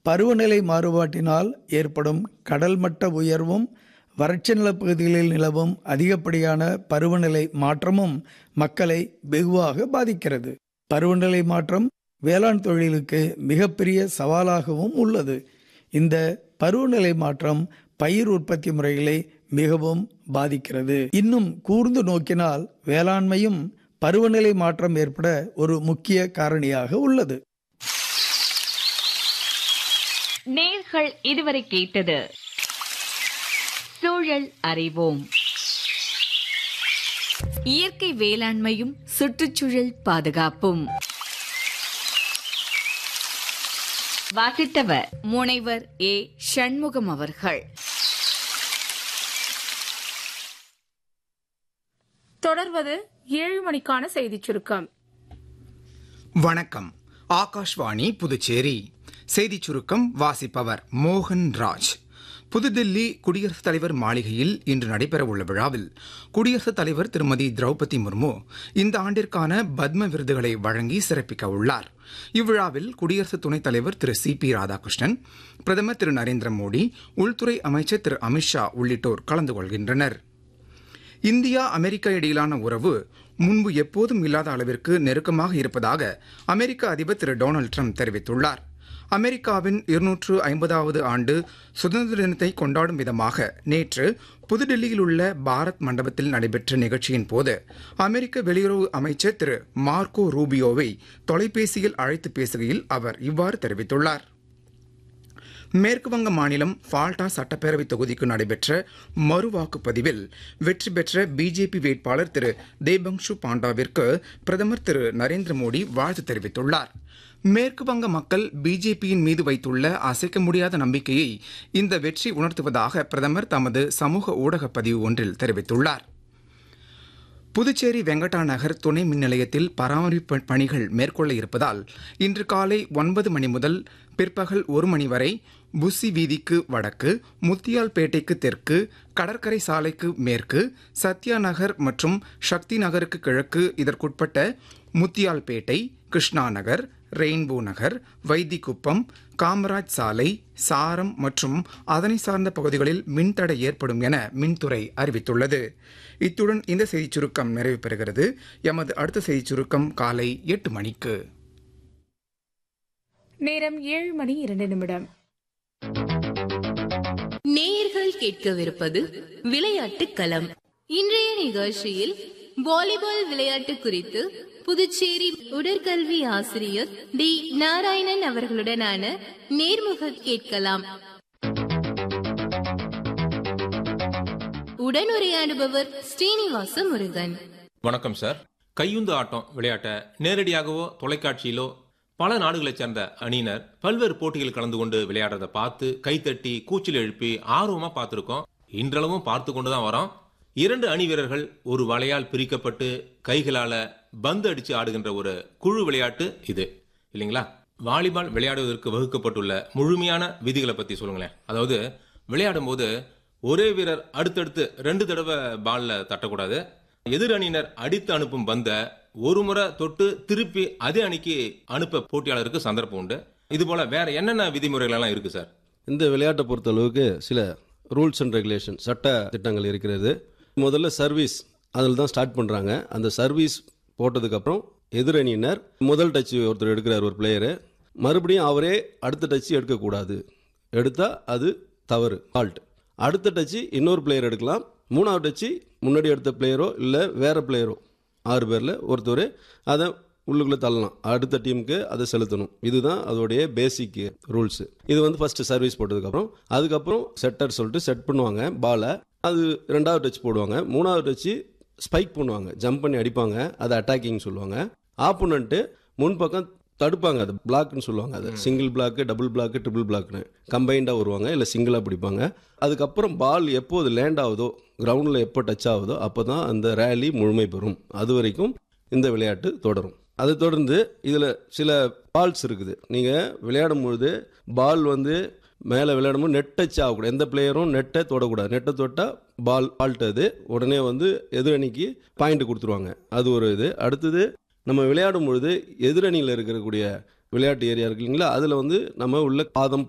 பருவநிலை மாறுபாட்டினால் ஏற்படும் கடல் மட்ட உயர்வும் வறட்சி நிலப்பகுதிகளில் நிலவும் அதிகப்படியான பருவநிலை மாற்றமும் மக்களை வெகுவாக பாதிக்கிறது பருவநிலை மாற்றம் வேளாண் தொழிலுக்கு மிகப்பெரிய சவாலாகவும் உள்ளது இந்த பருவநிலை மாற்றம் பயிர் உற்பத்தி முறைகளை மிகவும் பாதிக்கிறது இன்னும் கூர்ந்து நோக்கினால் வேளாண்மையும் பருவநிலை மாற்றம் ஏற்பட ஒரு முக்கிய காரணியாக உள்ளது நேர்கள் இதுவரை கேட்டது சூழல் அறிவோம் இயற்கை வேளாண்மையும் சுற்றுச்சூழல் பாதுகாப்பும் வாசித்தவர் முனைவர் ஏ சண்முகம் அவர்கள் தொடர்வது ஏழு மணிக்கான செய்திச் சுருக்கம் வணக்கம் ஆகாஷ்வாணி புதுச்சேரி செய்திச் சுருக்கம் வாசிப்பவர் மோகன் ராஜ் புதுதில்லி குடியரசுத் தலைவர் மாளிகையில் இன்று நடைபெறவுள்ள விழாவில் குடியரசுத் தலைவர் திருமதி திரௌபதி முர்மு இந்த ஆண்டிற்கான பத்ம விருதுகளை வழங்கி சிறப்பிக்க உள்ளார் இவ்விழாவில் குடியரசு துணைத் தலைவர் திரு சி பி ராதாகிருஷ்ணன் பிரதமர் திரு நரேந்திர மோடி உள்துறை அமைச்சர் திரு அமித்ஷா உள்ளிட்டோர் கலந்து கொள்கின்றனர் இந்தியா அமெரிக்கா இடையிலான உறவு முன்பு எப்போதும் இல்லாத அளவிற்கு நெருக்கமாக இருப்பதாக அமெரிக்க அதிபர் திரு டொனால்டு ட்ரம்ப் தெரிவித்துள்ளார் அமெரிக்காவின் இருநூற்று ஐம்பதாவது ஆண்டு சுதந்திர தினத்தை கொண்டாடும் விதமாக நேற்று புதுடில்லியில் உள்ள பாரத் மண்டபத்தில் நடைபெற்ற நிகழ்ச்சியின் போது அமெரிக்க வெளியுறவு அமைச்சர் திரு மார்க்கோ ரூபியோவை தொலைபேசியில் அழைத்து பேசுகையில் அவர் இவ்வாறு தெரிவித்துள்ளார் மேற்குவங்க மாநிலம் ஃபால்டா சட்டப்பேரவை தொகுதிக்கு நடைபெற்ற மறு வாக்குப்பதிவில் வெற்றி பெற்ற பிஜேபி வேட்பாளர் திரு தேபங்ஷு பாண்டாவிற்கு பிரதமர் திரு நரேந்திர மோடி வாழ்த்து தெரிவித்துள்ளார் மேற்கு வங்க மக்கள் பிஜேபியின் மீது வைத்துள்ள அசைக்க முடியாத நம்பிக்கையை இந்த வெற்றி உணர்த்துவதாக பிரதமர் தமது சமூக ஊடக பதிவு ஒன்றில் தெரிவித்துள்ளார் புதுச்சேரி வெங்கடா நகர் துணை மின் நிலையத்தில் பராமரிப்பு பணிகள் மேற்கொள்ள இருப்பதால் இன்று காலை ஒன்பது மணி முதல் பிற்பகல் ஒரு மணி வரை புஸ்ஸி வீதிக்கு வடக்கு முத்தியால்பேட்டைக்கு தெற்கு கடற்கரை சாலைக்கு மேற்கு சத்யா நகர் மற்றும் சக்தி நகருக்கு கிழக்கு இதற்குட்பட்ட முத்தியால்பேட்டை கிருஷ்ணா நகர் ரெயின்போ நகர் வைத்திக்குப்பம் காமராஜ் சாலை சாரம் மற்றும் அதனை சார்ந்த பகுதிகளில் மின்தடை ஏற்படும் என மின்துறை அறிவித்துள்ளது இத்துடன் இந்த செய்திச் சுருக்கம் நிறைவு பெறுகிறது எமது அடுத்த செய்திச் சுருக்கம் காலை எட்டு மணிக்கு நேரம் ஏழு மணி இரண்டு நிமிடம் நேயர்கள் கேட்கவிருப்பது விளையாட்டு களம் இன்றைய நிகழ்ச்சியில் வாலிபால் விளையாட்டு குறித்து புதுச்சேரி உடற்கல்வி ஆசிரியர் டி நாராயணன் அவர்களுடனான நேர்முக கேட்கலாம் உடனுரையாடுபவர் ஸ்ரீனிவாச முருகன் வணக்கம் சார் கையுந்து ஆட்டம் விளையாட்டை நேரடியாகவோ தொலைக்காட்சியிலோ பல நாடுகளைச் சேர்ந்த அணியினர் பல்வேறு போட்டிகள் கலந்து கொண்டு விளையாடுறத பார்த்து கைத்தட்டி கூச்சல் எழுப்பி ஆர்வமா பார்த்துருக்கோம் இன்றளவும் பார்த்து கொண்டு தான் வரோம் இரண்டு அணி வீரர்கள் ஒரு வலையால் பிரிக்கப்பட்டு கைகளால பந்து அடிச்சு ஆடுகின்ற ஒரு குழு விளையாட்டு இது இல்லைங்களா வாலிபால் விளையாடுவதற்கு வகுக்கப்பட்டுள்ள முழுமையான விதிகளை பத்தி சொல்லுங்களேன் அதாவது விளையாடும் போது ஒரே வீரர் அடுத்தடுத்து ரெண்டு தடவை பால்ல தட்டக்கூடாது எதிர் அணியினர் அடித்து அனுப்பும் பந்த ஒரு முறை தொட்டு திருப்பி அதே அணிக்கு அனுப்ப போட்டியாளருக்கு சந்தர்ப்பம் உண்டு இது போல வேற என்னென்ன விதிமுறைகள் எல்லாம் இருக்கு சார் இந்த விளையாட்டை பொறுத்தளவுக்கு சில ரூல்ஸ் அண்ட் ரெகுலேஷன் சட்ட திட்டங்கள் இருக்கிறது முதல்ல சர்வீஸ் அதில் தான் ஸ்டார்ட் பண்ணுறாங்க அந்த சர்வீஸ் போட்டதுக்கப்புறம் எதிரணியினர் முதல் டச் ஒருத்தர் எடுக்கிறார் ஒரு பிளேயரு மறுபடியும் அவரே அடுத்த டச் எடுக்கக்கூடாது எடுத்தால் அது தவறு ஃபால்ட் அடுத்த டச்சு இன்னொரு பிளேயர் எடுக்கலாம் மூணாவது டச்சு முன்னாடி எடுத்த பிளேயரோ இல்லை வேறு பிளேயரோ ஆறு பேரில் ஒருத்தர் அதை உள்ளுக்குள்ளே தள்ளலாம் அடுத்த டீமுக்கு அதை செலுத்தணும் இதுதான் அதோடைய பேசிக் ரூல்ஸ் இது வந்து ஃபர்ஸ்ட் சர்வீஸ் போட்டதுக்கப்புறம் அதுக்கப்புறம் செட்டர் சொல்லிட்டு செட் பண்ணுவாங்க பாலை அது ரெண்டாவது டச் போடுவாங்க மூணாவது டச்சு ஸ்பைக் பண்ணுவாங்க ஜம்ப் பண்ணி அடிப்பாங்க அதை அட்டாக்கிங் சொல்லுவாங்க ஆப்போனண்ட்டு முன்பக்கம் தடுப்பாங்க அது பிளாக்னு சொல்லுவாங்க அது single block double block triple பிளாக்னு கம்பைண்டாக வருவாங்க இல்லை சிங்கிளாக பிடிப்பாங்க அதுக்கப்புறம் பால் எப்போ அது லேண்ட் ஆகுதோ கிரவுண்டில் எப்போ டச் ஆகுதோ அப்போ தான் அந்த ரேலி முழுமை பெறும் அது வரைக்கும் இந்த விளையாட்டு தொடரும் அதை தொடர்ந்து இதில் சில பால்ஸ் இருக்குது நீங்கள் விளையாடும் பொழுது பால் வந்து மேலே விளையாடும்போது நெட் டச் ஆகக்கூடாது எந்த பிளேயரும் நெட்டை தொடக்கூடாது நெட்டை தொட்டால் பால் ஃபால்ட் அது உடனே வந்து எதிரணிக்கு பாயிண்ட் கொடுத்துருவாங்க அது ஒரு இது அடுத்தது நம்ம விளையாடும் பொழுது எதிரணியில் இருக்கக்கூடிய விளையாட்டு ஏரியா இருக்கு இல்லைங்களா அதில் வந்து நம்ம உள்ள பாதம்